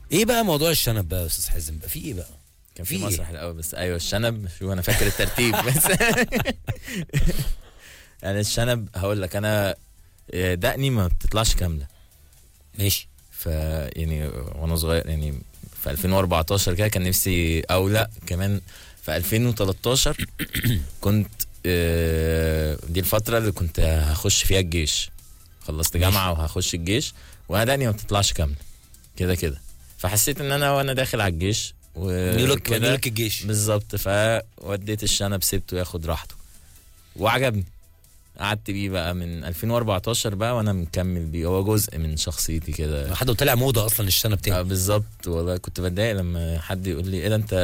ايه بقى موضوع الشنب بقى يا استاذ حازم بقى في ايه بقى كان في في إيه؟ مسرح الاول بس ايوه الشنب شو انا فاكر الترتيب بس يعني الشنب هقول لك انا آه، دقني ما بتطلعش كامله ماشي ف يعني وانا صغير يعني في 2014 كده كان نفسي او لا كمان في 2013 كنت آه، دي الفترة اللي كنت هخش فيها الجيش خلصت جامعة وهخش الجيش وانا دقني ما بتطلعش كاملة كده كده فحسيت ان انا وانا داخل على الجيش نيولك وكده نيولك الجيش بالظبط فوديت الشنب سبته ياخد راحته وعجبني قعدت بيه بقى من 2014 بقى وانا مكمل بيه هو جزء من شخصيتي كده حد طلع موضه اصلا الشنب آه تاني بالظبط والله كنت بتضايق لما حد يقول لي ايه ده انت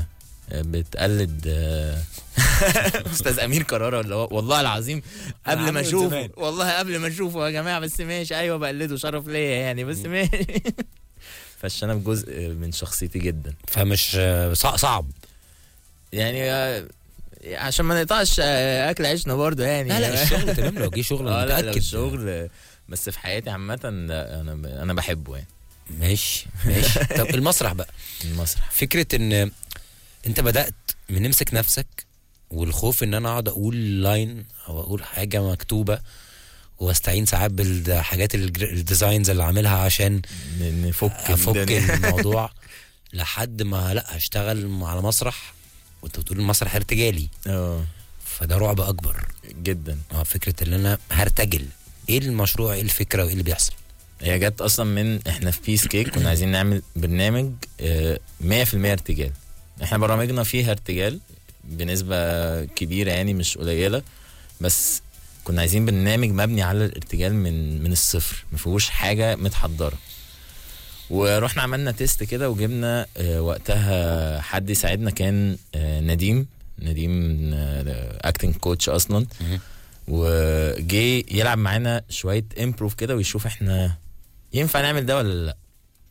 بتقلد آه، استاذ امير كرارة ولا هو والله العظيم قبل عامله ما من اشوفه زمان. والله قبل ما اشوفه يا جماعه بس ماشي ايوه بقلده شرف ليا يعني بس ماشي فالشنب جزء من شخصيتي جدا فمش آه، صع- صعب يعني آه، عشان ما نقطعش آه، اكل عيشنا برضه يعني لا لا الشغل تمام لو جه شغل اه انا لا لو متاكد الشغل بس في حياتي عامة لا انا ب... انا بحبه يعني ماشي ماشي طب المسرح بقى المسرح فكره ان انت بدات من امسك نفسك والخوف ان انا اقعد اقول لاين او اقول حاجه مكتوبه واستعين ساعات بالحاجات الجر- الديزاينز اللي عاملها عشان ن- نفك افك الدنيا. الموضوع لحد ما لا اشتغل على مسرح وانت بتقول المسرح ارتجالي اه فده رعب اكبر جدا اه فكره ان انا هرتجل ايه المشروع ايه الفكره وايه اللي بيحصل هي جت اصلا من احنا في بيس كيك كنا عايزين نعمل برنامج آه، 100% ارتجال احنا برامجنا فيها ارتجال بنسبة كبيرة يعني مش قليلة بس كنا عايزين برنامج مبني على الارتجال من من الصفر ما فيهوش حاجة متحضرة ورحنا عملنا تيست كده وجبنا آه، وقتها حد يساعدنا كان آه، نديم نديم اكتنج كوتش اصلا مهم. وجي يلعب معانا شويه امبروف كده ويشوف احنا ينفع نعمل ده ولا لا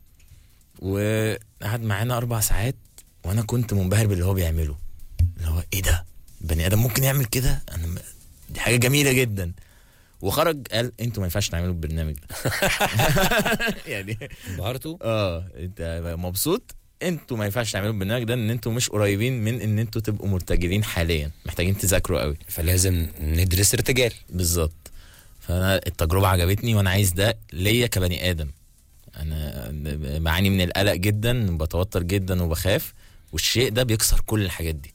وقعد معانا اربع ساعات وانا كنت منبهر باللي هو بيعمله اللي هو ايه ده بني ادم ممكن يعمل كده انا م- دي حاجه جميله جدا وخرج قال انتوا ما ينفعش تعملوا البرنامج ده يعني انبهرتوا اه انت مبسوط انتوا ما ينفعش تعملوا البرنامج ده ان انتوا مش قريبين من ان انتوا تبقوا مرتجلين حاليا محتاجين تذاكروا قوي فلازم ندرس ارتجال بالظبط فانا التجربه عجبتني وانا عايز ده ليا كبني ادم انا بعاني من القلق جدا بتوتر جدا وبخاف والشيء ده بيكسر كل الحاجات دي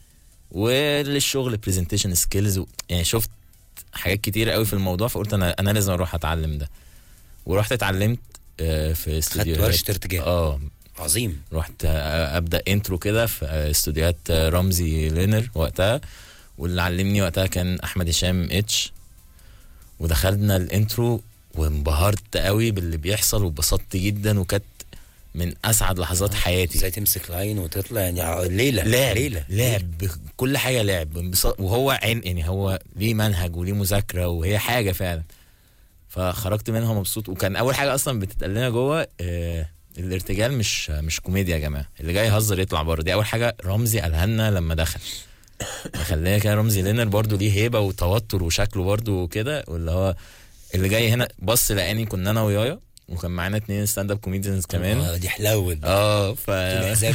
وللشغل برزنتيشن سكيلز يعني شفت حاجات كتير قوي في الموضوع فقلت انا انا لازم اروح اتعلم ده ورحت اتعلمت آه، في خدت استوديوهات ورشه ارتجال اه عظيم رحت آه، ابدا انترو كده في آه، استوديوهات آه، رمزي لينر وقتها واللي علمني وقتها كان احمد هشام اتش ودخلنا الانترو وانبهرت قوي باللي بيحصل واتبسطت جدا وكانت من اسعد لحظات حياتي ازاي تمسك لاين وتطلع يعني ليله لعب ليله لعب كل حاجه لعب انبساط وهو عين يعني هو ليه منهج وليه مذاكره وهي حاجه فعلا فخرجت منها مبسوط وكان اول حاجه اصلا بتتقال لنا جوه آه الارتجال مش مش كوميديا يا جماعه اللي جاي يهزر يطلع بره دي اول حاجه رمزي قالها لنا لما دخل خلينا كده رمزي لينر برضو ليه هيبه وتوتر وشكله برضو كده واللي هو اللي جاي هنا بص لقاني كنا انا ويايا وكان معانا اتنين ستاند اب كوميديانز كمان آه، دي حلاوه اه ف الحزام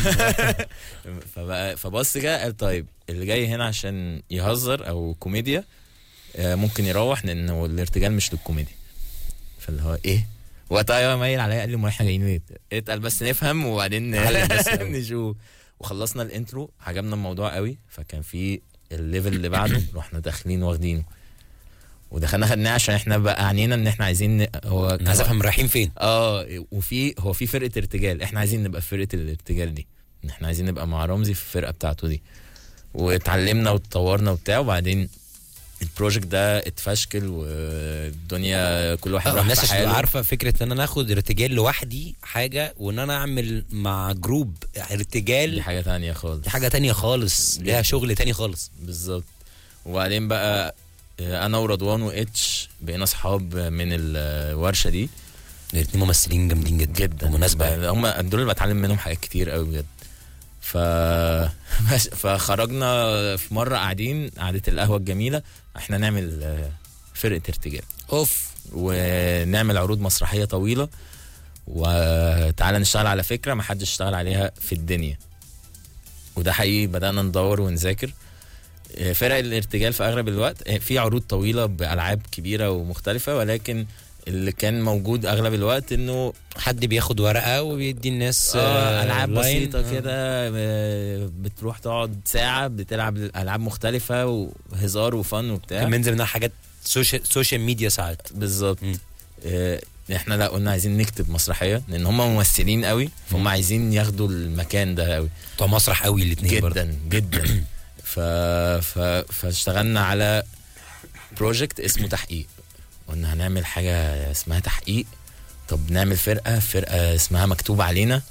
فبقى فبص كده قال طيب اللي جاي هنا عشان يهزر او كوميديا آه، ممكن يروح لان هو الارتجال مش للكوميديا فاللي هو ايه وقتها يا مايل عليا قال لي امال احنا جايين ليه؟ اتقل بس نفهم وبعدين نعلم بس. نشوف وخلصنا الانترو عجبنا الموضوع قوي فكان في الليفل اللي بعده رحنا داخلين واخدينه ودخلنا خدناه عشان احنا بقى عنينا ان احنا عايزين ن- هو انا عايز افهم رايحين فين اه وفي هو في فرقه ارتجال احنا عايزين نبقى في فرقه الارتجال دي احنا عايزين نبقى مع رمزي في الفرقه بتاعته دي واتعلمنا واتطورنا وبتاع وبعدين البروجكت ده اتفشكل والدنيا كل واحد آه، راح الناس في عشان تبقى حاله عارفه فكره ان انا اخد ارتجال لوحدي حاجه وان انا اعمل مع جروب دي ارتجال حاجه تانية خالص دي حاجه تانية خالص ليها جدا. شغل تاني خالص بالظبط وبعدين بقى آه، انا ورضوان واتش بقينا اصحاب من الورشه دي الاثنين ممثلين جامدين جدا جدا بالمناسبه يعني. هم دول اللي بتعلم منهم حاجات كتير قوي بجد ف بس- فخرجنا في مره قاعدين قعده القهوه الجميله احنا نعمل آه، فرقه ارتجال اوف ونعمل عروض مسرحيه طويله وتعالى نشتغل على فكره ما حدش اشتغل عليها في الدنيا وده حقيقي بدانا ندور ونذاكر آه، فرق الارتجال في اغلب الوقت آه، في عروض طويله بالعاب كبيره ومختلفه ولكن اللي كان موجود اغلب الوقت انه حد بياخد ورقه وبيدي الناس آه العاب لاين. بسيطه آه. كده آه، بتروح تقعد ساعه بتلعب العاب مختلفه وهزار وفن وبتاع كان بينزل منها حاجات سوشيال سوشيال ميديا ساعات بالظبط مم. آه، احنا لا قلنا عايزين نكتب مسرحيه لان هم ممثلين قوي فهم مم. عايزين ياخدوا المكان ده قوي بتوع مسرح قوي الاثنين برضه جدا جدا ف... ف... فاشتغلنا على بروجكت اسمه تحقيق قلنا هنعمل حاجه اسمها تحقيق طب نعمل فرقه فرقه اسمها مكتوب علينا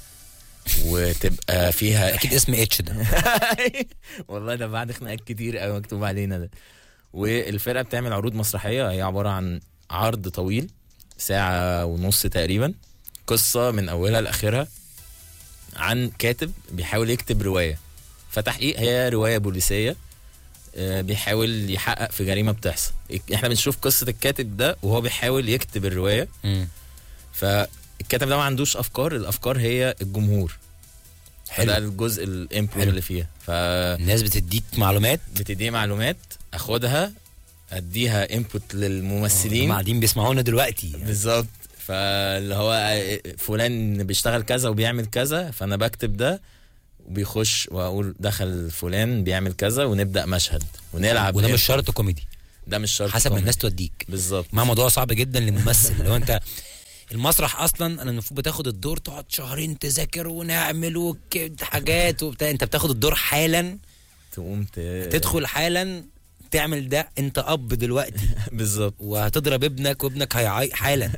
وتبقى فيها اكيد اسم اتش ده والله ده بعد خناقات كتير قوي مكتوب علينا ده والفرقه بتعمل عروض مسرحيه هي عباره عن عرض طويل ساعه ونص تقريبا قصه من اولها لاخرها عن كاتب بيحاول يكتب روايه فتحقيق هي روايه بوليسيه آه، بيحاول يحقق في جريمه بتحصل احنا بنشوف قصه الكاتب ده وهو بيحاول يكتب الروايه مم. فالكاتب ده ما عندوش افكار الافكار هي الجمهور حلو. ده الجزء الامبرو حلو. اللي فيها ف الناس بتديك معلومات بتدي معلومات اخدها اديها انبوت هم للممثلين قاعدين بيسمعونا دلوقتي بالظبط فاللي هو فلان بيشتغل كذا وبيعمل كذا فانا بكتب ده وبيخش واقول دخل فلان بيعمل كذا ونبدا مشهد ونلعب وده إيه. مش شرط كوميدي ده مش شرط حسب ما كوميدي. الناس توديك بالظبط ما موضوع صعب جدا للممثل لو انت المسرح اصلا انا المفروض بتاخد الدور تقعد شهرين تذاكر ونعمل وك- حاجات وبتاع انت بتاخد الدور حالا تقوم ت... تدخل حالا تعمل ده انت اب دلوقتي بالظبط وهتضرب ابنك وابنك هيعيط حالا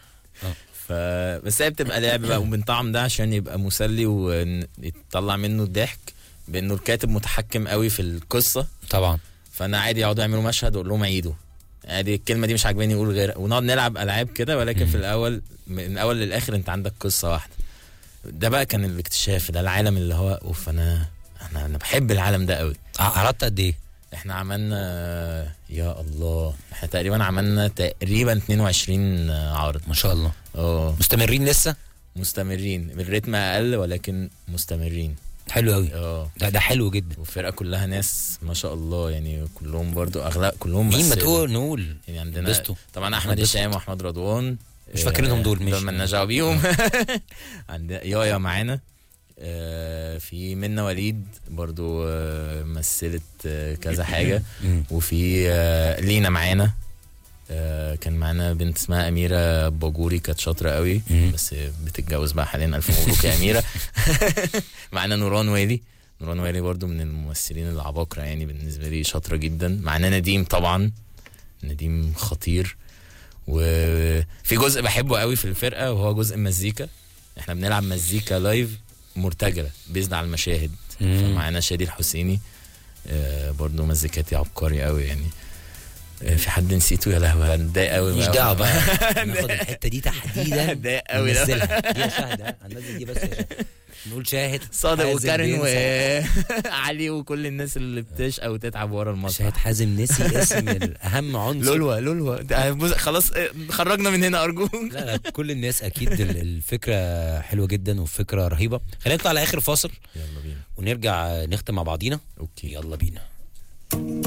ف بس هي بتبقى لعب بقى وبنطعم ده عشان يبقى مسلي ويطلع منه الضحك بانه الكاتب متحكم قوي في القصه طبعا فانا عادي يقعدوا يعملوا مشهد اقول لهم عيدوا عادي الكلمه دي مش عاجباني اقول غير ونقعد نلعب العاب كده ولكن في الاول من الاول للاخر انت عندك قصه واحده ده بقى كان الاكتشاف ده العالم اللي هو اوف انا انا انا بحب العالم ده قوي عرضت قد ايه؟ احنا عملنا يا الله احنا تقريبا عملنا تقريبا 22 عرض ما شاء الله اه مستمرين لسه؟ مستمرين بالريتم اقل ولكن مستمرين حلو قوي اه ده ده حلو جدا والفرقه كلها ناس ما شاء الله يعني كلهم برضو اغلب كلهم مين ما بس- تقول نقول يعني عندنا بسطوا. طبعا احمد بسطوا. هشام واحمد رضوان مش فاكرينهم دول، ماشي. دول مالناش دعوه بيهم عندنا يايا معانا آه، في منى وليد برضو آه، مثلت آه، كذا حاجه مم. وفي آه، لينا معانا آه، كان معانا بنت اسمها أميرة باجوري كانت شاطرة قوي مم. بس بتتجوز بقى حاليا ألف مبروك يا أميرة معانا نوران والي نوران والي برضو من الممثلين العباقرة يعني بالنسبة لي شاطرة جدا معانا نديم طبعا نديم خطير وفي جزء بحبه قوي في الفرقة وهو جزء مزيكا احنا بنلعب مزيكا لايف مرتجلة بيزد على المشاهد مم. فمعانا شادي الحسيني آه، برضو مزيكاتي عبقري قوي يعني آه، في حد نسيته يا لهوي هنضايق قوي مش دعوه بقى ناخد الحته دي تحديدا هتضايق قوي ده وننزلها دي يا شاهد ها؟ هننزل دي بس يا شاهد نقول شاهد صادق حازم وكارن بينسى. وعلي وكل الناس اللي بتشقى وتتعب ورا المسرح شاهد حازم نسي اسم الاهم عنصر لولوا لولوا ده بص- خلاص آه، خرجنا من هنا ارجوك لا لا كل الناس اكيد ال- الفكره حلوه جدا والفكره رهيبه خلينا نطلع على اخر فاصل يلا بينا ونرجع نختم مع بعضينا اوكي يلا بينا